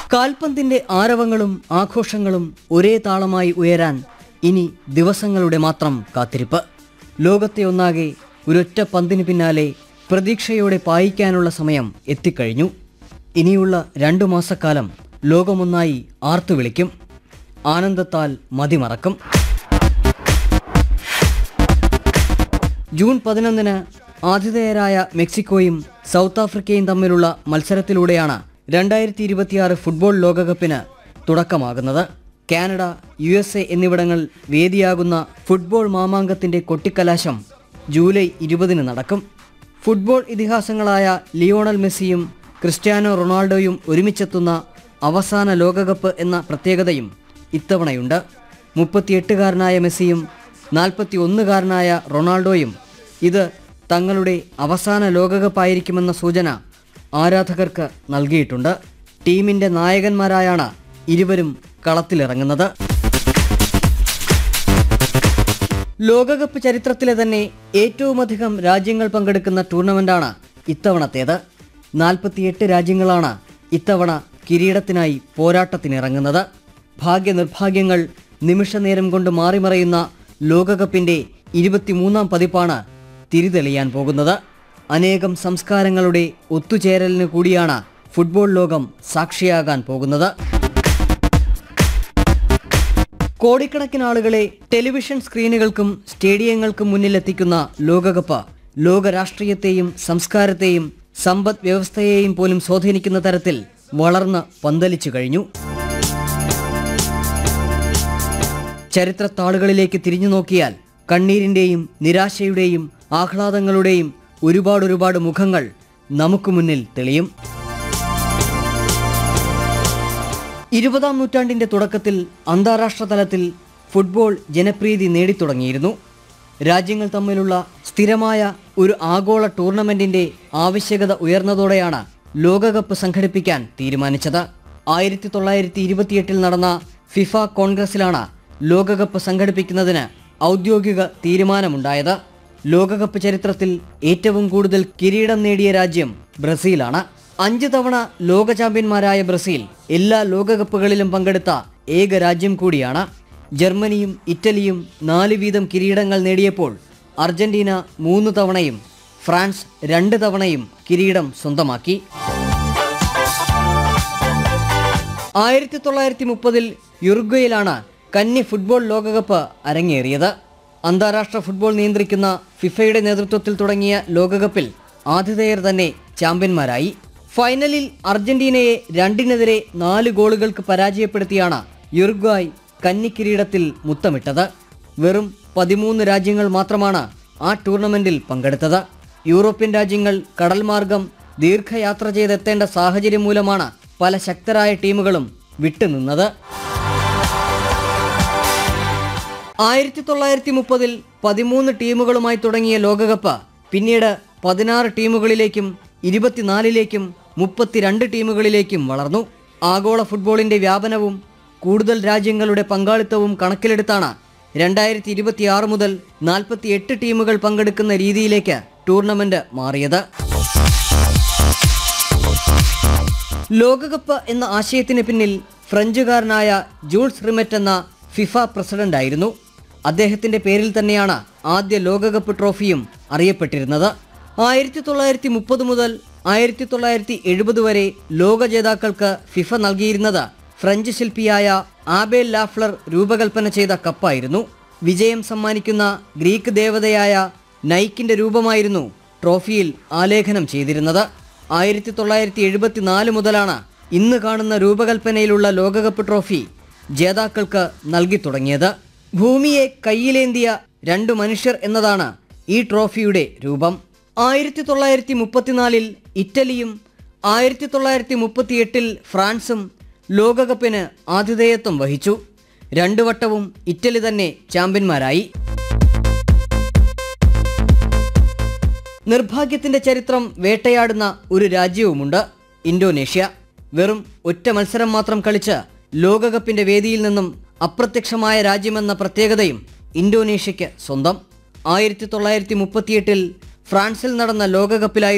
കാൽപന്തിന്റെ ആരവങ്ങളും ആഘോഷങ്ങളും ഒരേ താളമായി ഉയരാൻ ഇനി ദിവസങ്ങളുടെ മാത്രം കാത്തിരിപ്പ് ലോകത്തെ ഒന്നാകെ ഒരൊറ്റ പന്തിന് പിന്നാലെ പ്രതീക്ഷയോടെ പായിക്കാനുള്ള സമയം എത്തിക്കഴിഞ്ഞു ഇനിയുള്ള രണ്ടു മാസക്കാലം ലോകമൊന്നായി ആർത്തു വിളിക്കും ആനന്ദത്താൽ മതിമറക്കും ജൂൺ പതിനൊന്നിന് ആതിഥേയരായ മെക്സിക്കോയും സൗത്ത് ആഫ്രിക്കയും തമ്മിലുള്ള മത്സരത്തിലൂടെയാണ് രണ്ടായിരത്തി ഇരുപത്തിയാറ് ഫുട്ബോൾ ലോകകപ്പിന് തുടക്കമാകുന്നത് കാനഡ യു എസ് എ എന്നിവിടങ്ങൾ വേദിയാകുന്ന ഫുട്ബോൾ മാമാങ്കത്തിന്റെ കൊട്ടിക്കലാശം ജൂലൈ ഇരുപതിന് നടക്കും ഫുട്ബോൾ ഇതിഹാസങ്ങളായ ലിയോണൽ മെസ്സിയും ക്രിസ്ത്യാനോ റൊണാൾഡോയും ഒരുമിച്ചെത്തുന്ന അവസാന ലോകകപ്പ് എന്ന പ്രത്യേകതയും ഇത്തവണയുണ്ട് മുപ്പത്തിയെട്ടുകാരനായ മെസ്സിയും നാൽപ്പത്തി ഒന്നുകാരനായ റൊണാൾഡോയും ഇത് തങ്ങളുടെ അവസാന ലോകകപ്പായിരിക്കുമെന്ന സൂചന ആരാധകർക്ക് നൽകിയിട്ടുണ്ട് ടീമിന്റെ നായകന്മാരായാണ് ഇരുവരും കളത്തിലിറങ്ങുന്നത് ലോകകപ്പ് ചരിത്രത്തിലെ തന്നെ ഏറ്റവുമധികം രാജ്യങ്ങൾ പങ്കെടുക്കുന്ന ടൂർണമെന്റാണ് ഇത്തവണത്തേത് നാൽപ്പത്തിയെട്ട് രാജ്യങ്ങളാണ് ഇത്തവണ കിരീടത്തിനായി പോരാട്ടത്തിനിറങ്ങുന്നത് ഭാഗ്യനിർഭാഗ്യങ്ങൾ നിമിഷനേരം കൊണ്ട് മാറിമറയുന്ന ലോകകപ്പിന്റെ ഇരുപത്തിമൂന്നാം പതിപ്പാണ് തിരിതെളിയാൻ പോകുന്നത് അനേകം സംസ്കാരങ്ങളുടെ ഒത്തുചേരലിന് കൂടിയാണ് ഫുട്ബോൾ ലോകം സാക്ഷിയാകാൻ പോകുന്നത് കോടിക്കണക്കിന് ആളുകളെ ടെലിവിഷൻ സ്ക്രീനുകൾക്കും സ്റ്റേഡിയങ്ങൾക്കും മുന്നിലെത്തിക്കുന്ന ലോകകപ്പ് ലോക രാഷ്ട്രീയത്തെയും സംസ്കാരത്തെയും സമ്പദ് വ്യവസ്ഥയെയും പോലും സ്വാധീനിക്കുന്ന തരത്തിൽ വളർന്ന് പന്തലിച്ചു കഴിഞ്ഞു ചരിത്രത്താളുകളിലേക്ക് തിരിഞ്ഞു നോക്കിയാൽ കണ്ണീരിന്റെയും നിരാശയുടെയും ആഹ്ലാദങ്ങളുടെയും ഒരുപാട് ഒരുപാട് മുഖങ്ങൾ നമുക്ക് മുന്നിൽ തെളിയും ഇരുപതാം നൂറ്റാണ്ടിന്റെ തുടക്കത്തിൽ അന്താരാഷ്ട്ര തലത്തിൽ ഫുട്ബോൾ ജനപ്രീതി നേടിത്തുടങ്ങിയിരുന്നു രാജ്യങ്ങൾ തമ്മിലുള്ള സ്ഥിരമായ ഒരു ആഗോള ടൂർണമെന്റിന്റെ ആവശ്യകത ഉയർന്നതോടെയാണ് ലോകകപ്പ് സംഘടിപ്പിക്കാൻ തീരുമാനിച്ചത് ആയിരത്തി തൊള്ളായിരത്തി ഇരുപത്തിയെട്ടിൽ നടന്ന ഫിഫ കോൺഗ്രസിലാണ് ലോകകപ്പ് സംഘടിപ്പിക്കുന്നതിന് ഔദ്യോഗിക തീരുമാനമുണ്ടായത് ലോകകപ്പ് ചരിത്രത്തിൽ ഏറ്റവും കൂടുതൽ കിരീടം നേടിയ രാജ്യം ബ്രസീലാണ് അഞ്ച് തവണ ലോക ചാമ്പ്യന്മാരായ ബ്രസീൽ എല്ലാ ലോകകപ്പുകളിലും പങ്കെടുത്ത ഏക രാജ്യം കൂടിയാണ് ജർമ്മനിയും ഇറ്റലിയും നാല് വീതം കിരീടങ്ങൾ നേടിയപ്പോൾ അർജന്റീന മൂന്ന് തവണയും ഫ്രാൻസ് രണ്ട് തവണയും കിരീടം സ്വന്തമാക്കി ആയിരത്തി തൊള്ളായിരത്തി മുപ്പതിൽ യുറുഗ്വയിലാണ് കന്നി ഫുട്ബോൾ ലോകകപ്പ് അരങ്ങേറിയത് അന്താരാഷ്ട്ര ഫുട്ബോൾ നിയന്ത്രിക്കുന്ന ഫിഫയുടെ നേതൃത്വത്തിൽ തുടങ്ങിയ ലോകകപ്പിൽ ആതിഥേയർ തന്നെ ചാമ്പ്യന്മാരായി ഫൈനലിൽ അർജന്റീനയെ രണ്ടിനെതിരെ നാല് ഗോളുകൾക്ക് പരാജയപ്പെടുത്തിയാണ് യുറുഗ്വായ് കന്നിക്കിരീടത്തിൽ മുത്തമിട്ടത് വെറും പതിമൂന്ന് രാജ്യങ്ങൾ മാത്രമാണ് ആ ടൂർണമെന്റിൽ പങ്കെടുത്തത് യൂറോപ്യൻ രാജ്യങ്ങൾ കടൽ മാർഗം ദീർഘയാത്ര ചെയ്തെത്തേണ്ട സാഹചര്യം മൂലമാണ് പല ശക്തരായ ടീമുകളും വിട്ടുനിന്നത് ആയിരത്തി തൊള്ളായിരത്തി മുപ്പതിൽ പതിമൂന്ന് ടീമുകളുമായി തുടങ്ങിയ ലോകകപ്പ് പിന്നീട് പതിനാറ് ടീമുകളിലേക്കും ഇരുപത്തിനാലിലേക്കും മുപ്പത്തിരണ്ട് ടീമുകളിലേക്കും വളർന്നു ആഗോള ഫുട്ബോളിന്റെ വ്യാപനവും കൂടുതൽ രാജ്യങ്ങളുടെ പങ്കാളിത്തവും കണക്കിലെടുത്താണ് രണ്ടായിരത്തി ഇരുപത്തിയാറ് മുതൽ നാൽപ്പത്തിയെട്ട് ടീമുകൾ പങ്കെടുക്കുന്ന രീതിയിലേക്ക് ടൂർണമെന്റ് മാറിയത് ലോകകപ്പ് എന്ന ആശയത്തിന് പിന്നിൽ ഫ്രഞ്ചുകാരനായ ജൂൾസ് റിമെറ്റ് എന്ന ഫിഫ പ്രസിഡന്റായിരുന്നു അദ്ദേഹത്തിന്റെ പേരിൽ തന്നെയാണ് ആദ്യ ലോകകപ്പ് ട്രോഫിയും അറിയപ്പെട്ടിരുന്നത് ആയിരത്തി തൊള്ളായിരത്തി മുപ്പത് മുതൽ ആയിരത്തി തൊള്ളായിരത്തി എഴുപത് വരെ ലോക ജേതാക്കൾക്ക് ഫിഫ നൽകിയിരുന്നത് ഫ്രഞ്ച് ശില്പിയായ ആബേൽ ലാഫ്ലർ രൂപകൽപ്പന ചെയ്ത കപ്പായിരുന്നു വിജയം സമ്മാനിക്കുന്ന ഗ്രീക്ക് ദേവതയായ നൈക്കിന്റെ രൂപമായിരുന്നു ട്രോഫിയിൽ ആലേഖനം ചെയ്തിരുന്നത് ആയിരത്തി തൊള്ളായിരത്തി എഴുപത്തിനാല് മുതലാണ് ഇന്ന് കാണുന്ന രൂപകൽപ്പനയിലുള്ള ലോകകപ്പ് ട്രോഫി ജേതാക്കൾക്ക് നൽകി തുടങ്ങിയത് ഭൂമിയെ കയ്യിലേന്തിയ രണ്ടു മനുഷ്യർ എന്നതാണ് ഈ ട്രോഫിയുടെ രൂപം ആയിരത്തി തൊള്ളായിരത്തി മുപ്പത്തിനാലിൽ ഇറ്റലിയും ആയിരത്തി തൊള്ളായിരത്തി മുപ്പത്തിയെട്ടിൽ ഫ്രാൻസും ലോകകപ്പിന് ആതിഥേയത്വം വഹിച്ചു രണ്ടു വട്ടവും ഇറ്റലി തന്നെ ചാമ്പ്യന്മാരായി നിർഭാഗ്യത്തിന്റെ ചരിത്രം വേട്ടയാടുന്ന ഒരു രാജ്യവുമുണ്ട് ഇന്തോനേഷ്യ വെറും ഒറ്റ മത്സരം മാത്രം കളിച്ച് ലോകകപ്പിന്റെ വേദിയിൽ നിന്നും അപ്രത്യക്ഷമായ രാജ്യമെന്ന പ്രത്യേകതയും ഇന്തോനേഷ്യയ്ക്ക് സ്വന്തം ആയിരത്തി തൊള്ളായിരത്തി മുപ്പത്തിയെട്ടിൽ ഫ്രാൻസിൽ നടന്ന ലോകകപ്പിലായി